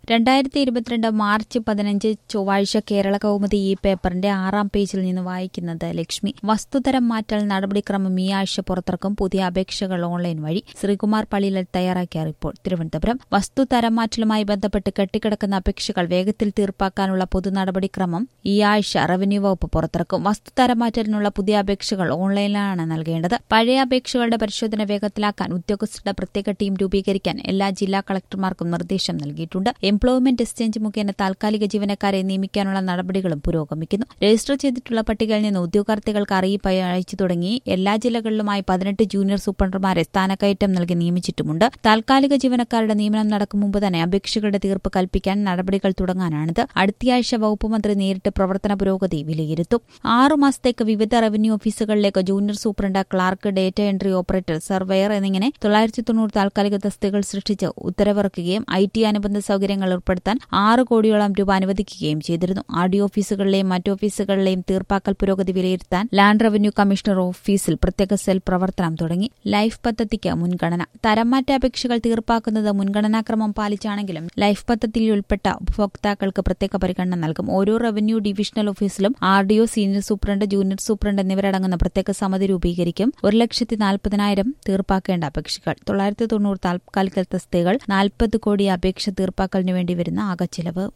രണ്ടായിരത്തി ഇരുപത്തിരണ്ട് മാർച്ച് പതിനഞ്ച് ചൊവ്വാഴ്ച കേരള കൗമുദി ഈ പേപ്പറിന്റെ ആറാം പേജിൽ നിന്ന് വായിക്കുന്നത് ലക്ഷ്മി വസ്തുതരം മാറ്റൽ നടപടിക്രമം ഈ ആഴ്ച പുറത്തിറക്കും പുതിയ അപേക്ഷകൾ ഓൺലൈൻ വഴി ശ്രീകുമാർ പള്ളിയിൽ തയ്യാറാക്കിയ റിപ്പോർട്ട് തിരുവനന്തപുരം വസ്തുതരം മാറ്റലുമായി ബന്ധപ്പെട്ട് കെട്ടിക്കിടക്കുന്ന അപേക്ഷകൾ വേഗത്തിൽ തീർപ്പാക്കാനുള്ള പൊതു നടപടിക്രമം ഈ ആഴ്ച റവന്യൂ വകുപ്പ് പുറത്തിറക്കും വസ്തുതരം മാറ്റലിനുള്ള പുതിയ അപേക്ഷകൾ ഓൺലൈനിലാണ് നൽകേണ്ടത് പഴയ അപേക്ഷകളുടെ പരിശോധന വേഗത്തിലാക്കാൻ ഉദ്യോഗസ്ഥരുടെ പ്രത്യേക ടീം രൂപീകരിക്കാൻ എല്ലാ ജില്ലാ കളക്ടർമാർക്കും നിർദ്ദേശം നൽകിയിട്ടുണ്ട് എംപ്ലോയ്മെന്റ് എക്സ്ചേഞ്ച് മുഖേന താൽക്കാലിക ജീവനക്കാരെ നിയമിക്കാനുള്ള നടപടികളും പുരോഗമിക്കുന്നു രജിസ്റ്റർ ചെയ്തിട്ടുള്ള പട്ടികയിൽ നിന്ന് ഉദ്യോഗാർത്ഥികൾക്ക് അറിയിപ്പ് അയച്ചു തുടങ്ങി എല്ലാ ജില്ലകളിലുമായി പതിനെട്ട് ജൂനിയർ സൂപ്രണ്ടർമാരെ സ്ഥാനക്കയറ്റം നൽകി നിയമിച്ചിട്ടുമുണ്ട് താൽക്കാലിക ജീവനക്കാരുടെ നിയമനം നടക്കും മുമ്പ് തന്നെ അപേക്ഷകളുടെ തീർപ്പ് കൽപ്പിക്കാൻ നടപടികൾ തുടങ്ങാനാണിത് അടുത്തയാഴ്ച വകുപ്പ് മന്ത്രി നേരിട്ട് പ്രവർത്തന പുരോഗതി വിലയിരുത്തും ആറു മാസത്തേക്ക് വിവിധ റവന്യൂ ഓഫീസുകളിലേക്ക് junior superintendent clerk data entry operator surveyor എന്നിങ്ങനെ തൊള്ളായിരത്തി തൊണ്ണൂറ് താൽക്കാലിക തസ്തികകൾ സൃഷ്ടിച്ച് ഉത്തരവിറക്കുകയും ഐ ടി അനുബന്ധ സൗകര്യങ്ങൾ ഉൾപ്പെടുത്താൻ ആറ് കോടിയോളം രൂപ അനുവദിക്കുകയും ചെയ്തിരുന്നു ആർ ഡി ഓഫീസുകളിലെയും മറ്റു ഓഫീസുകളിലെയും തീർപ്പാക്കൽ പുരോഗതി വിലയിരുത്താൻ ലാൻഡ് റവന്യൂ കമ്മീഷണർ ഓഫീസിൽ പ്രത്യേക സെൽ പ്രവർത്തനം തുടങ്ങി ലൈഫ് പദ്ധതിക്ക് മുൻഗണന തരംമാറ്റ അപേക്ഷകൾ തീർപ്പാക്കുന്നത് മുൻഗണനാക്രമം പാലിച്ചാണെങ്കിലും ലൈഫ് പദ്ധതിയിൽ ഉൾപ്പെട്ട ഉപഭോക്താക്കൾക്ക് പ്രത്യേക പരിഗണന നൽകും ഓരോ റവന്യൂ ഡിവിഷണൽ ഓഫീസിലും R D O senior superintendent junior superintendent എന്നിവരടങ്ങുന്ന പ്രത്യേക സമിതി രൂപീകരിക്കും ഒരു ലക്ഷത്തി നാൽപ്പതിനായിരം തീർപ്പാക്കേണ്ട അപേക്ഷകൾ തൊള്ളായിരത്തി തൊണ്ണൂറ് താൽക്കാലിക തസ്തികകൾ നാൽപ്പത് കോടി അപേക്ഷ തീർപ്പാക്കലിനു വേണ്ടി വരുന്ന ആകെ ചിലവ്